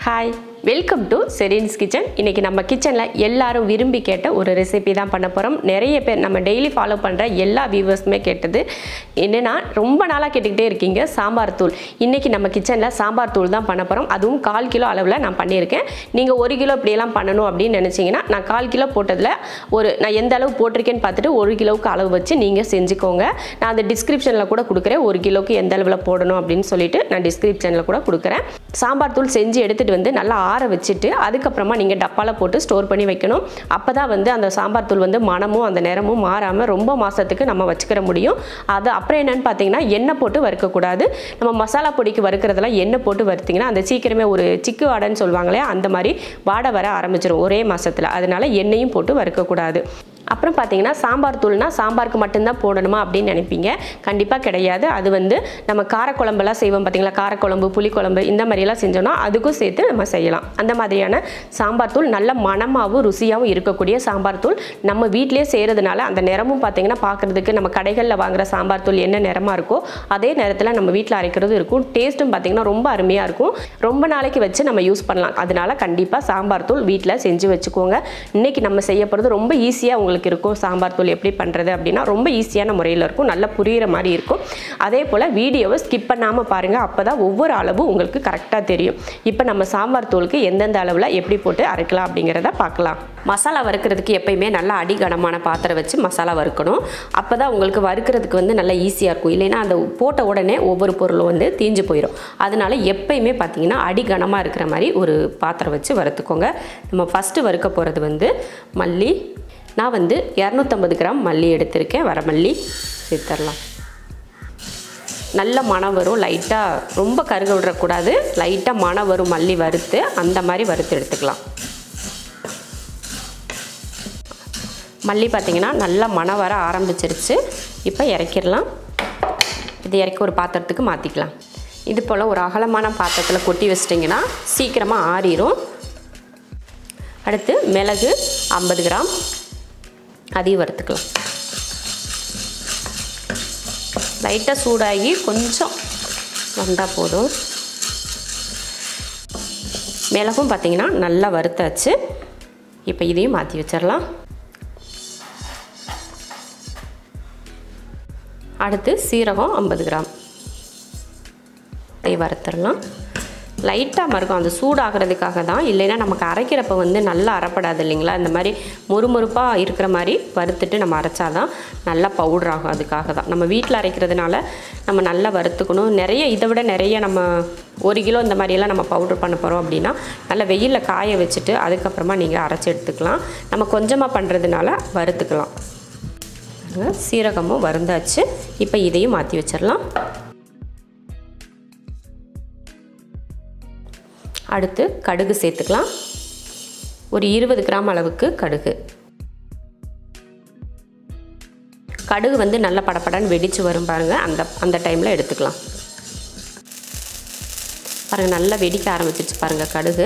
hi welcome to Sereen's kitchen இன்றைக்கி நம்ம கிச்சனில் எல்லாரும் விரும்பி கேட்ட ஒரு ரெசிபி தான் பண்ண போகிறோம் நிறைய பேர் நம்ம டெய்லி ஃபாலோ பண்ணுற எல்லா வியூவர்ஸுமே கேட்டது என்னென்னா ரொம்ப நாளாக கேட்டுக்கிட்டே இருக்கீங்க சாம்பார் தூள் இன்றைக்கி நம்ம கிச்சனில் சாம்பார் தூள் தான் பண்ண போகிறோம் அதுவும் கால் கிலோ அளவில் நான் பண்ணியிருக்கேன் நீங்கள் ஒரு கிலோ இப்படியெல்லாம் பண்ணணும் அப்படின்னு நினச்சிங்கன்னா நான் கால் கிலோ போட்டதில் ஒரு நான் எந்த அளவு போட்டிருக்கேன்னு பார்த்துட்டு ஒரு கிலோவுக்கு அளவு வச்சு நீங்கள் செஞ்சுக்கோங்க நான் அந்த டிஸ்கிரிப்ஷனில் கூட கொடுக்குறேன் ஒரு கிலோவுக்கு எந்த அளவில் போடணும் அப்படின்னு சொல்லிட்டு நான் டிஸ்கிரிப்ஷனில் கூட கொடுக்குறேன் சாம்பார் தூள் செஞ்சு எடுத்துகிட்டு வந்து நல்லா ஆற வச்சுட்டு அதுக்கப்புறமா நீங்கள் டப்பாவில் போட்டு ஸ்டோர் பண்ணி வைக்கணும் அப்போ தான் வந்து அந்த சாம்பார் தூள் வந்து மனமும் அந்த நிறமும் மாறாமல் ரொம்ப மாதத்துக்கு நம்ம வச்சுக்கிற முடியும் அது அப்புறம் என்னென்னு பார்த்தீங்கன்னா எண்ணெய் போட்டு வறுக்கக்கூடாது நம்ம மசாலா பொடிக்கு வறுக்கிறதெல்லாம் எண்ணெய் போட்டு வறுத்திங்கன்னா அந்த சீக்கிரமே ஒரு சிக்கு வாடைன்னு சொல்லுவாங்களே அந்த மாதிரி வாடை வர ஆரம்பிச்சிடும் ஒரே மாதத்தில் அதனால எண்ணெயும் போட்டு வறுக்கக்கூடாது அப்புறம் பார்த்தீங்கன்னா சாம்பார் தூள்னா சாம்பாருக்கு மட்டும்தான் போடணுமா அப்படின்னு நினைப்பீங்க கண்டிப்பாக கிடையாது அது வந்து நம்ம காரக்குழம்பெல்லாம் செய்வோம் பார்த்தீங்களா காரக்குழம்பு புளிக்குழம்பு இந்த மாதிரியெல்லாம் செஞ்சோம்னா அதுக்கும் சேர்த்து நம்ம செய்யலாம் அந்த மாதிரியான சாம்பார் தூள் நல்ல மணமாகவும் ருசியாகவும் இருக்கக்கூடிய சாம்பார் தூள் நம்ம வீட்டிலேயே செய்கிறதுனால அந்த நிறமும் பார்த்தீங்கன்னா பார்க்குறதுக்கு நம்ம கடைகளில் வாங்குற சாம்பார் தூள் என்ன நிறமாக இருக்கோ அதே நேரத்தில் நம்ம வீட்டில் அரைக்கிறதும் இருக்கும் டேஸ்ட்டும் பார்த்தீங்கன்னா ரொம்ப அருமையாக இருக்கும் ரொம்ப நாளைக்கு வச்சு நம்ம யூஸ் பண்ணலாம் அதனால கண்டிப்பாக சாம்பார் தூள் வீட்டில் செஞ்சு வச்சுக்கோங்க இன்றைக்கி நம்ம செய்ய போகிறது ரொம்ப ஈஸியாக உங்களுக்கு இருக்கும் சாம்பார் தூள் எப்படி பண்ணுறது அப்படின்னா ரொம்ப ஈஸியான முறையில் இருக்கும் நல்லா புரிகிற மாதிரி இருக்கும் அதே போல் வீடியோவை ஸ்கிப் பண்ணாமல் பாருங்கள் அப்போ தான் ஒவ்வொரு அளவும் உங்களுக்கு கரெக்டாக தெரியும் இப்போ நம்ம சாம்பார் தூளுக்கு எந்தெந்த அளவில் எப்படி போட்டு அரைக்கலாம் அப்படிங்கிறத பார்க்கலாம் மசாலா வறுக்கிறதுக்கு எப்பயுமே நல்லா அடிகனமான பாத்திரம் வச்சு மசாலா வறுக்கணும் அப்போ தான் உங்களுக்கு வறுக்கிறதுக்கு வந்து நல்லா ஈஸியாக இருக்கும் இல்லைன்னா அந்த போட்ட உடனே ஒவ்வொரு பொருளும் வந்து தீஞ்சு போயிடும் அதனால எப்பயுமே பார்த்தீங்கன்னா அடிகனமாக இருக்கிற மாதிரி ஒரு பாத்திரம் வச்சு வறுத்துக்கோங்க நம்ம ஃபஸ்ட்டு வறுக்க போகிறது வந்து மல்லி நான் வந்து இரநூத்தம்பது கிராம் மல்லி எடுத்திருக்கேன் வரமல்லி சேர்த்துடலாம் நல்ல மனம் வரும் லைட்டாக ரொம்ப கருக விடக்கூடாது லைட்டாக மனம் வரும் மல்லி வறுத்து அந்த மாதிரி வறுத்து எடுத்துக்கலாம் மல்லி பார்த்திங்கன்னா நல்லா மனம் வர ஆரம்பிச்சிருச்சு இப்போ இறக்கிடலாம் இது இறக்கி ஒரு பாத்திரத்துக்கு மாற்றிக்கலாம் இது போல் ஒரு அகலமான பாத்திரத்தில் கொட்டி வச்சிட்டிங்கன்னா சீக்கிரமாக ஆறிடும் அடுத்து மிளகு ஐம்பது கிராம் அதையும் வறுத்துக்கலாம் லைட்டாக சூடாகி கொஞ்சம் வந்தால் போதும் மிளகும் பார்த்திங்கன்னா நல்லா வறுத்தாச்சு இப்போ இதையும் மாற்றி வச்சிடலாம் அடுத்து சீரகம் ஐம்பது கிராம் இதை வறுத்துடலாம் லைட்டாக மறுக்கும் அந்த சூடாகிறதுக்காக தான் இல்லைன்னா நமக்கு அரைக்கிறப்ப வந்து நல்லா அரைப்படாது இல்லைங்களா இந்த மாதிரி மொறுமொறுப்பாக இருக்கிற மாதிரி வறுத்துட்டு நம்ம அரைச்சாதான் நல்லா பவுடர் ஆகும் அதுக்காக தான் நம்ம வீட்டில் அரைக்கிறதுனால நம்ம நல்லா வறுத்துக்கணும் நிறைய இதை விட நிறைய நம்ம ஒரு கிலோ இந்த மாதிரியெல்லாம் நம்ம பவுடர் பண்ண போகிறோம் அப்படின்னா நல்லா வெயிலில் காய வச்சுட்டு அதுக்கப்புறமா நீங்கள் அரைச்சி எடுத்துக்கலாம் நம்ம கொஞ்சமாக பண்ணுறதுனால வறுத்துக்கலாம் சீரகமும் வருந்தாச்சு இப்போ இதையும் மாற்றி வச்சிடலாம் அடுத்து கடுகு சேர்த்துக்கலாம் ஒரு இருபது கிராம் அளவுக்கு கடுகு கடுகு வந்து நல்ல படப்படன்னு வெடித்து வரும் பாருங்கள் அந்த அந்த டைமில் எடுத்துக்கலாம் பாருங்கள் நல்லா வெடிக்க ஆரம்பிச்சிருச்சு பாருங்கள் கடுகு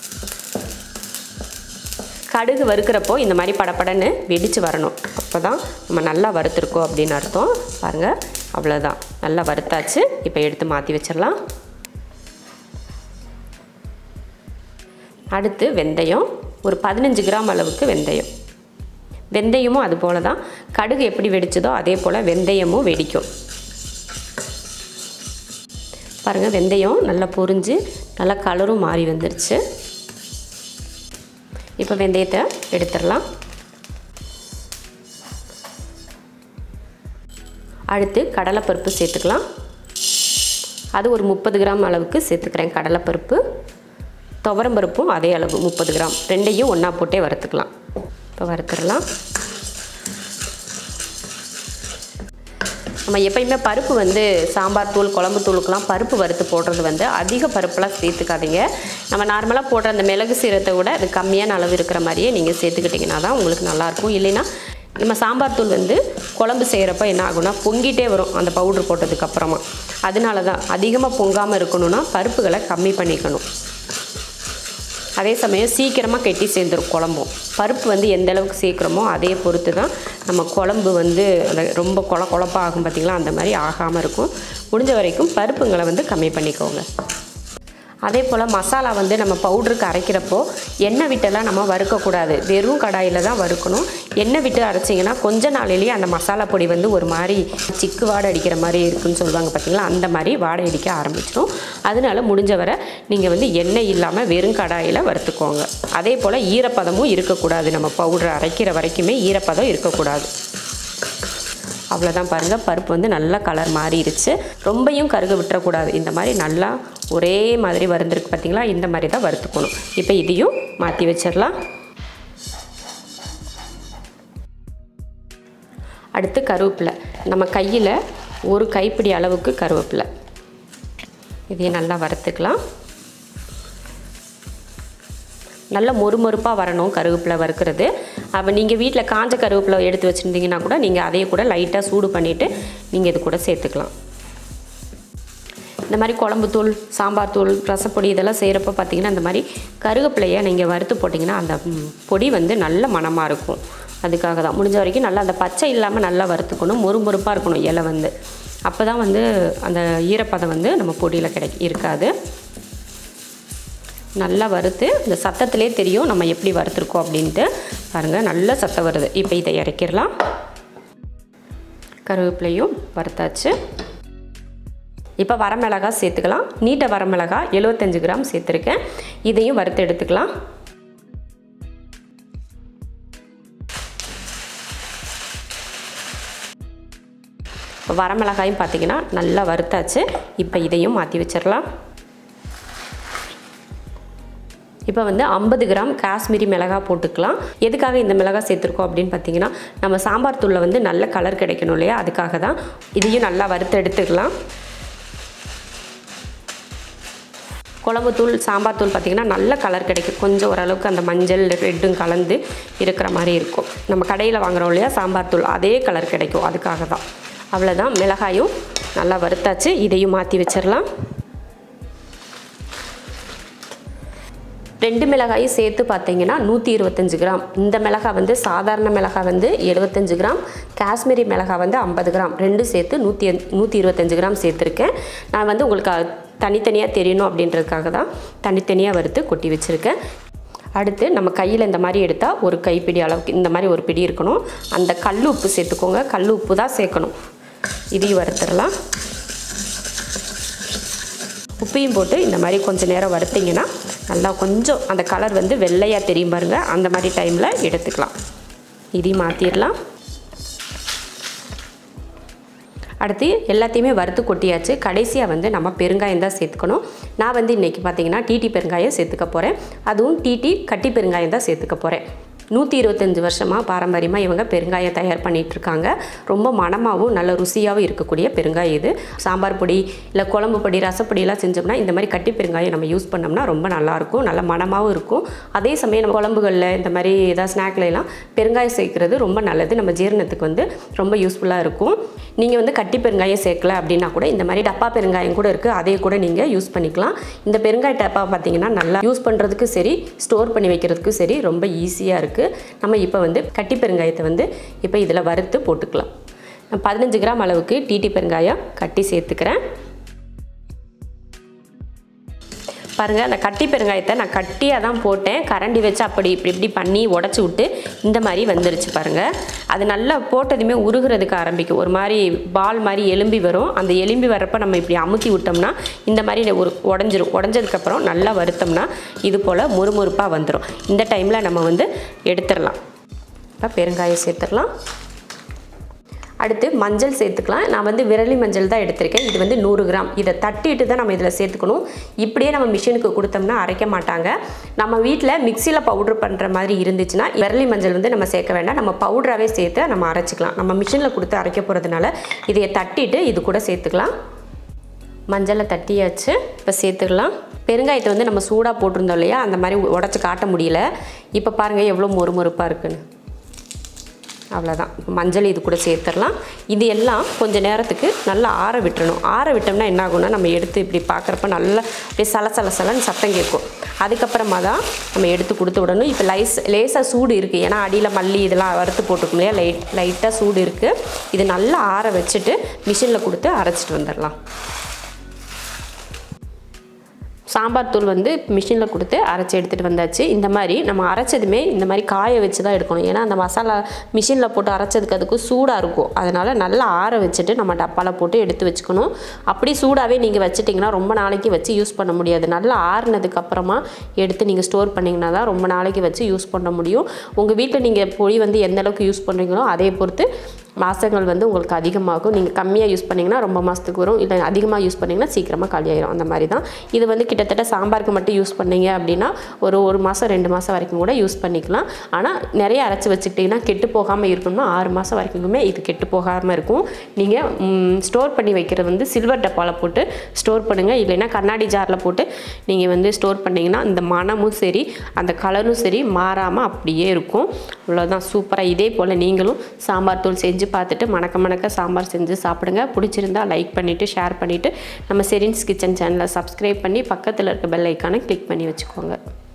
கடுகு வறுக்கிறப்போ இந்த மாதிரி படப்படன்னு வெடித்து வரணும் அப்போ தான் நம்ம நல்லா வறுத்துருக்கோம் அப்படின்னு அர்த்தம் பாருங்கள் அவ்வளோதான் நல்லா வறுத்தாச்சு இப்போ எடுத்து மாற்றி வச்சிடலாம் அடுத்து வெந்தயம் ஒரு பதினஞ்சு கிராம் அளவுக்கு வெந்தயம் வெந்தயமும் அது போல தான் கடுகு எப்படி வெடிச்சதோ அதே போல் வெந்தயமும் வெடிக்கும் பாருங்கள் வெந்தயம் நல்லா பொரிஞ்சு நல்லா கலரும் மாறி வந்துருச்சு இப்போ வெந்தயத்தை எடுத்துடலாம் அடுத்து கடலைப்பருப்பு சேர்த்துக்கலாம் அது ஒரு முப்பது கிராம் அளவுக்கு சேர்த்துக்கிறேன் கடலைப்பருப்பு துவரம்பருப்பும் அதே அளவு முப்பது கிராம் ரெண்டையும் ஒன்றா போட்டே வறுத்துக்கலாம் இப்போ வறுத்துடலாம் நம்ம எப்பயுமே பருப்பு வந்து சாம்பார் தூள் குழம்பு தூளுக்கெலாம் பருப்பு வறுத்து போடுறது வந்து அதிக பருப்பெல்லாம் சேர்த்துக்காதீங்க நம்ம நார்மலாக போடுற அந்த மிளகு சீரத்தை விட அது கம்மியான அளவு இருக்கிற மாதிரியே நீங்கள் சேர்த்துக்கிட்டிங்கன்னா தான் உங்களுக்கு நல்லாயிருக்கும் இல்லைன்னா நம்ம சாம்பார் தூள் வந்து குழம்பு செய்கிறப்ப என்ன ஆகும்னா பொங்கிட்டே வரும் அந்த பவுட்ரு போட்டதுக்கப்புறமா அதனால தான் அதிகமாக பொங்காமல் இருக்கணும்னா பருப்புகளை கம்மி பண்ணிக்கணும் அதே சமயம் சீக்கிரமாக கெட்டி சேர்ந்துரும் குழம்பும் பருப்பு வந்து எந்த அளவுக்கு சேர்க்குறோமோ அதே பொறுத்து தான் நம்ம குழம்பு வந்து அந்த ரொம்ப கொல கொழப்பாக ஆகும் பார்த்திங்களா அந்த மாதிரி ஆகாமல் இருக்கும் முடிஞ்ச வரைக்கும் பருப்புங்களை வந்து கம்மி பண்ணிக்கோங்க அதே போல் மசாலா வந்து நம்ம பவுடருக்கு அரைக்கிறப்போ எண்ணெய் விட்டெல்லாம் நம்ம வறுக்கக்கூடாது வெறும் கடாயில் தான் வறுக்கணும் எண்ணெய் விட்டு அரைச்சிங்கன்னா கொஞ்ச நாளிலேயே அந்த மசாலா பொடி வந்து ஒரு மாதிரி சிக்கு வாடை அடிக்கிற மாதிரி இருக்குன்னு சொல்லுவாங்க பார்த்தீங்களா அந்த மாதிரி வாடை அடிக்க ஆரம்பிச்சிடும் அதனால முடிஞ்ச வரை நீங்கள் வந்து எண்ணெய் இல்லாமல் வெறும் கடாயில் வறுத்துக்கோங்க அதே போல் ஈரப்பதமும் இருக்கக்கூடாது நம்ம பவுடர் அரைக்கிற வரைக்குமே ஈரப்பதம் இருக்கக்கூடாது அவ்வளோதான் பாருங்கள் பருப்பு வந்து நல்லா கலர் மாறிடுச்சு ரொம்பையும் கருக விட்டுறக்கூடாது இந்த மாதிரி நல்லா ஒரே மாதிரி வறுந்துருக்கு பார்த்தீங்களா இந்த மாதிரி தான் வறுத்துக்கணும் இப்போ இதையும் மாற்றி வச்சிடலாம் அடுத்து கருவேப்பிலை நம்ம கையில் ஒரு கைப்பிடி அளவுக்கு கருவேப்பிலை இதையும் நல்லா வறுத்துக்கலாம் நல்ல மொறுமொறுப்பாக வரணும் கருவேப்பிலை வறுக்கிறது அப்போ நீங்கள் வீட்டில் காஞ்ச கருவேப்பிலை எடுத்து வச்சுருந்தீங்கன்னா கூட நீங்கள் அதையே கூட லைட்டாக சூடு பண்ணிவிட்டு நீங்கள் இது கூட சேர்த்துக்கலாம் இந்த மாதிரி குழம்பு தூள் சாம்பார் தூள் ரசப்பொடி இதெல்லாம் செய்கிறப்ப பார்த்தீங்கன்னா இந்த மாதிரி கருவேப்பிலையை நீங்கள் வறுத்து போட்டிங்கன்னா அந்த ம், பொடி வந்து நல்ல மணமாக இருக்கும் அதுக்காக தான் முடிஞ்ச வரைக்கும் நல்லா அந்த பச்சை இல்லாமல் நல்லா வறுத்துக்கணும் மொறுமொறுப்பாக இருக்கணும் இலை வந்து அப்போ தான் வந்து அந்த ஈரப்பதம் வந்து நம்ம பொடியில் கிடை இருக்காது நல்லா வறுத்து இந்த சத்தத்திலே தெரியும் நம்ம எப்படி வறுத்துருக்கோம் அப்படின்ட்டு பாருங்கள் நல்ல சத்தம் வருது இப்போ இதை இறக்கிடலாம் கருவேப்பிலையும் வறுத்தாச்சு இப்போ வரமிளகா சேர்த்துக்கலாம் நீட்ட வரமிளகா எழுபத்தஞ்சு கிராம் சேர்த்துருக்கேன் இதையும் வறுத்து எடுத்துக்கலாம் இப்போ வரமிளகாயும் பார்த்தீங்கன்னா நல்லா வறுத்தாச்சு இப்போ இதையும் மாற்றி வச்சிடலாம் இப்போ வந்து ஐம்பது கிராம் காஷ்மீரி மிளகா போட்டுக்கலாம் எதுக்காக இந்த மிளகா சேர்த்துருக்கோம் அப்படின்னு பார்த்தீங்கன்னா நம்ம சாம்பார் தூளில் வந்து நல்ல கலர் கிடைக்கணும் இல்லையா அதுக்காக தான் இதையும் நல்லா வறுத்து எடுத்துக்கலாம் குழம்பு தூள் சாம்பார் தூள் பார்த்திங்கன்னா நல்ல கலர் கிடைக்கும் கொஞ்சம் ஓரளவுக்கு அந்த மஞ்சள் ரெட்டும் கலந்து இருக்கிற மாதிரி இருக்கும் நம்ம கடையில் வாங்குறோம் இல்லையா சாம்பார் தூள் அதே கலர் கிடைக்கும் அதுக்காக தான் அவ்வளோதான் மிளகாயும் நல்லா வறுத்தாச்சு இதையும் மாற்றி வச்சிடலாம் ரெண்டு மிளகாயும் சேர்த்து பார்த்தீங்கன்னா நூற்றி இருபத்தஞ்சு கிராம் இந்த மிளகாய் வந்து சாதாரண மிளகாய் வந்து எழுபத்தஞ்சு கிராம் காஷ்மீரி மிளகாய் வந்து ஐம்பது கிராம் ரெண்டு சேர்த்து நூற்றி நூற்றி இருபத்தஞ்சு கிராம் சேர்த்துருக்கேன் நான் வந்து உங்களுக்கு அ- தனித்தனியாக தெரியணும் அப்படின்றதுக்காக தான் தனித்தனியாக வறுத்து கொட்டி வச்சுருக்கேன் அடுத்து நம்ம கையில் இந்த மாதிரி எடுத்தால் ஒரு கைப்பிடி அளவுக்கு இந்த மாதிரி ஒரு பிடி இருக்கணும் அந்த கல் உப்பு சேர்த்துக்கோங்க கல் உப்பு தான் சேர்க்கணும் இதையும் வறுத்துடலாம் உப்பையும் போட்டு இந்த மாதிரி கொஞ்சம் நேரம் வறுத்தீங்கன்னா நல்லா கொஞ்சம் அந்த கலர் வந்து வெள்ளையாக தெரியும் பாருங்க அந்த மாதிரி டைமில் எடுத்துக்கலாம் இதையும் மாற்றிடலாம் அடுத்து எல்லாத்தையுமே வறுத்து கொட்டியாச்சு கடைசியாக வந்து நம்ம பெருங்காயம் தான் சேர்த்துக்கணும் நான் வந்து இன்றைக்கி பார்த்தீங்கன்னா டிடி பெருங்காயம் சேர்த்துக்க போகிறேன் அதுவும் டிடி கட்டி பெருங்காயம் தான் சேர்த்துக்க போகிறேன் நூற்றி இருபத்தஞ்சி வருஷமாக பாரம்பரியமாக இவங்க பெருங்காயம் தயார் பண்ணிட்டு இருக்காங்க ரொம்ப மணமாகவும் நல்ல ருசியாகவும் இருக்கக்கூடிய பெருங்காயம் இது சாம்பார் பொடி இல்லை குழம்பு பொடி ரசப்பொடியெல்லாம் செஞ்சோம்னா இந்த மாதிரி கட்டி பெருங்காயம் நம்ம யூஸ் பண்ணோம்னா ரொம்ப நல்லாயிருக்கும் நல்ல மணமாகவும் இருக்கும் அதே சமயம் நம்ம குழம்புகளில் இந்த மாதிரி ஏதாவது ஸ்நாக்ல எல்லாம் பெருங்காயம் சேர்க்கிறது ரொம்ப நல்லது நம்ம ஜீரணத்துக்கு வந்து ரொம்ப யூஸ்ஃபுல்லாக இருக்கும் நீங்கள் வந்து கட்டி பெருங்காயம் சேர்க்கல அப்படின்னா கூட இந்த மாதிரி டப்பா பெருங்காயம் கூட இருக்குது அதையும் கூட நீங்கள் யூஸ் பண்ணிக்கலாம் இந்த பெருங்காய டப்பா பார்த்தீங்கன்னா நல்லா யூஸ் பண்ணுறதுக்கு சரி ஸ்டோர் பண்ணி வைக்கிறதுக்கும் சரி ரொம்ப ஈஸியாக இருக்குது நம்ம இப்போ வந்து கட்டி பெருங்காயத்தை வந்து இப்போ இதில் வறுத்து போட்டுக்கலாம் நான் பதினஞ்சு கிராம் அளவுக்கு டிடி பெருங்காயம் கட்டி சேர்த்துக்கிறேன் பாருங்கள் அந்த கட்டி பெருங்காயத்தை நான் கட்டியாக தான் போட்டேன் கரண்டி வச்சு அப்படி இப்படி இப்படி பண்ணி உடச்சி விட்டு இந்த மாதிரி வந்துருச்சு பாருங்கள் அது நல்லா போட்டதுமே உருகிறதுக்கு ஆரம்பிக்கும் ஒரு மாதிரி பால் மாதிரி எலும்பி வரும் அந்த எலும்பி வரப்போ நம்ம இப்படி அமுக்கி விட்டோம்னா இந்த மாதிரி ஒரு உடஞ்சிரும் உடஞ்சதுக்கப்புறம் நல்லா வறுத்தோம்னா இது போல் முறுமுறுப்பாக வந்துடும் இந்த டைமில் நம்ம வந்து எடுத்துடலாம் இப்போ பெருங்காயம் சேர்த்துடலாம் அடுத்து மஞ்சள் சேர்த்துக்கலாம் நான் வந்து விரலி மஞ்சள் தான் எடுத்திருக்கேன் இது வந்து நூறு கிராம் இதை தட்டிட்டு தான் நம்ம இதில் சேர்த்துக்கணும் இப்படியே நம்ம மிஷினுக்கு கொடுத்தோம்னா அரைக்க மாட்டாங்க நம்ம வீட்டில் மிக்சியில் பவுடர் பண்ணுற மாதிரி இருந்துச்சுன்னா விரலி மஞ்சள் வந்து நம்ம சேர்க்க வேண்டாம் நம்ம பவுடராகவே சேர்த்து நம்ம அரைச்சிக்கலாம் நம்ம மிஷினில் கொடுத்து அரைக்க போகிறதுனால இதை தட்டிட்டு இது கூட சேர்த்துக்கலாம் மஞ்சளை தட்டியாச்சு இப்போ சேர்த்துக்கலாம் பெருங்காயத்தை வந்து நம்ம சூடாக போட்டிருந்தோம் இல்லையா அந்த மாதிரி உடச்சி காட்ட முடியல இப்போ பாருங்கள் எவ்வளோ மொறுமொறுப்பாக இருக்குன்னு அவ்வளோதான் இப்போ மஞ்சள் இது கூட சேர்த்துடலாம் இது எல்லாம் கொஞ்சம் நேரத்துக்கு நல்லா ஆற விட்டுறணும் ஆற விட்டோம்னா என்ன ஆகும்னா நம்ம எடுத்து இப்படி பார்க்குறப்ப நல்லா அப்படியே சல சல சலன்னு சத்தம் கேட்கும் அதுக்கப்புறமா தான் நம்ம எடுத்து கொடுத்து விடணும் இப்போ லைஸ் லேசாக சூடு இருக்குது ஏன்னா அடியில் மல்லி இதெல்லாம் வறுத்து போட்டுக்கும் இல்லையா லைட் லைட்டாக சூடு இருக்குது இது நல்லா ஆற வச்சுட்டு மிஷினில் கொடுத்து அரைச்சிட்டு வந்துடலாம் சாம்பார் தூள் வந்து மிஷினில் கொடுத்து அரைச்சி எடுத்துகிட்டு வந்தாச்சு இந்த மாதிரி நம்ம அரைச்சதுமே இந்த மாதிரி காய வச்சு தான் எடுக்கணும் ஏன்னா அந்த மசாலா மிஷினில் போட்டு அரைச்சதுக்கு அதுக்கு சூடாக இருக்கும் அதனால் நல்லா ஆற வச்சுட்டு நம்ம டப்பாவில் போட்டு எடுத்து வச்சுக்கணும் அப்படி சூடாகவே நீங்கள் வச்சிட்டிங்கன்னா ரொம்ப நாளைக்கு வச்சு யூஸ் பண்ண முடியாது நல்லா ஆறுனதுக்கு அப்புறமா எடுத்து நீங்கள் ஸ்டோர் பண்ணிங்கன்னா தான் ரொம்ப நாளைக்கு வச்சு யூஸ் பண்ண முடியும் உங்கள் வீட்டில் நீங்கள் பொடி வந்து எந்த அளவுக்கு யூஸ் பண்ணுறீங்களோ அதே பொறுத்து மாதங்கள் வந்து உங்களுக்கு அதிகமாகும் நீங்கள் கம்மியாக யூஸ் பண்ணிங்கன்னா ரொம்ப மாதத்துக்கு வரும் இல்லை அதிகமாக யூஸ் பண்ணிங்கன்னா சீக்கிரமாக காலியாயிரும் அந்த மாதிரி தான் இது வந்து கிட்டத்தட்ட சாம்பாருக்கு மட்டும் யூஸ் பண்ணீங்க அப்படின்னா ஒரு ஒரு மாதம் ரெண்டு மாதம் வரைக்கும் கூட யூஸ் பண்ணிக்கலாம் ஆனால் நிறைய அரைச்சி வச்சுக்கிட்டிங்கன்னா கெட்டு போகாமல் இருக்கணும்னா ஆறு மாதம் வரைக்குமே இது கெட்டு போகாமல் இருக்கும் நீங்கள் ஸ்டோர் பண்ணி வைக்கிறது வந்து சில்வர் டப்பாவில் போட்டு ஸ்டோர் பண்ணுங்கள் இல்லைன்னா கண்ணாடி ஜாரில் போட்டு நீங்கள் வந்து ஸ்டோர் பண்ணிங்கன்னா இந்த மனமும் சரி அந்த கலரும் சரி மாறாமல் அப்படியே இருக்கும் அவ்வளோதான் சூப்பராக இதே போல் நீங்களும் சாம்பார் தூள் செஞ்சு பார்த்துட்டு மணக்க மணக்க சாம்பார் செஞ்சு சாப்பிடுங்க பிடிச்சிருந்தா லைக் பண்ணிவிட்டு ஷேர் பண்ணிவிட்டு நம்ம செரின்ஸ் கிச்சன் சேனலை சப்ஸ்கிரைப் பண்ணி பக்கத்தில் இருக்க பெல் ஐக்கானை கிளிக் பண்ணி வச்சுக்கோங்க